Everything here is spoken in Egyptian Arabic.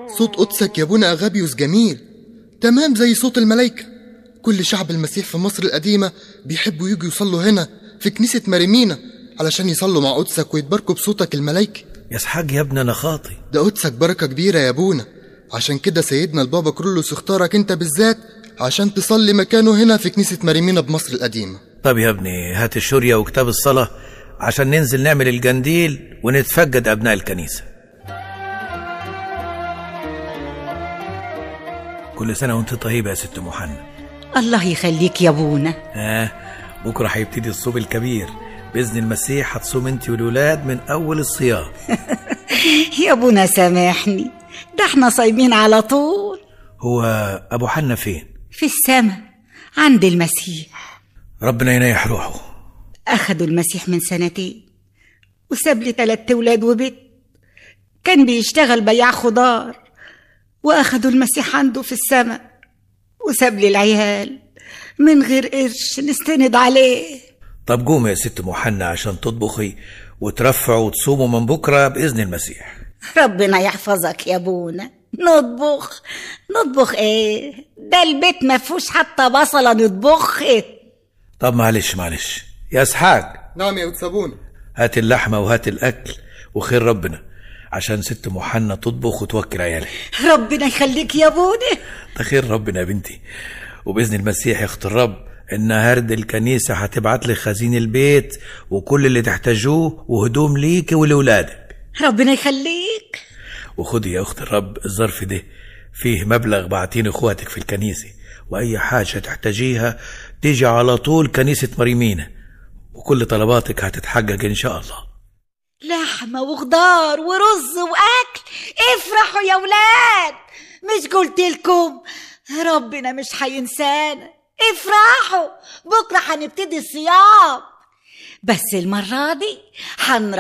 صوت قدسك يا ابونا أغابيوس جميل تمام زي صوت الملايكة كل شعب المسيح في مصر القديمة بيحبوا يجوا يصلوا هنا في كنيسة مريمينا علشان يصلوا مع قدسك ويتباركوا بصوتك الملايكي يا اسحاق يا ابني انا خاطي ده قدسك بركة كبيرة يا ابونا عشان كده سيدنا البابا كرولوس اختارك انت بالذات عشان تصلي مكانه هنا في كنيسة مريمينا بمصر القديمة طب يا ابني هات الشورية وكتاب الصلاة عشان ننزل نعمل الجنديل ونتفقد أبناء الكنيسة كل سنة وانت طيبة يا ست محمد الله يخليك يا ابونا ها بكرة هيبتدي الصوم الكبير بإذن المسيح هتصوم انت والولاد من أول الصيام يا ابونا سامحني ده احنا صايمين على طول هو أبو حنا فين؟ في السماء عند المسيح ربنا ينيح روحه أخدوا المسيح من سنتين وساب لي تلات ولاد وبيت كان بيشتغل بياع خضار وأخدوا المسيح عنده في السماء وساب لي العيال من غير قرش نستند عليه طب قومي يا ست محنة عشان تطبخي وترفعوا وتصوموا من بكرة بإذن المسيح ربنا يحفظك يا ابونا نطبخ نطبخ ايه ده البيت ما فيهوش حتى بصله نطبخها طب معلش معلش يا اسحاق نعم يا قدس أبونا هات اللحمة وهات الأكل وخير ربنا عشان ست محنة تطبخ وتوكل عيالها ربنا يخليك يا ابونا ده خير ربنا يا بنتي وبإذن المسيح يختار الرب إن هرد الكنيسة هتبعت لي خزين البيت وكل اللي تحتاجوه وهدوم ليك ولولادك ربنا يخليك وخدي يا أخت الرب الظرف ده فيه مبلغ بعتين إخواتك في الكنيسة وأي حاجة تحتاجيها تيجي على طول كنيسة مريمينا وكل طلباتك هتتحقق إن شاء الله لحمة وخضار ورز وأكل افرحوا يا ولاد مش قلت لكم ربنا مش هينسانا افرحوا بكرة هنبتدي الصيام بس المرة دي هنرى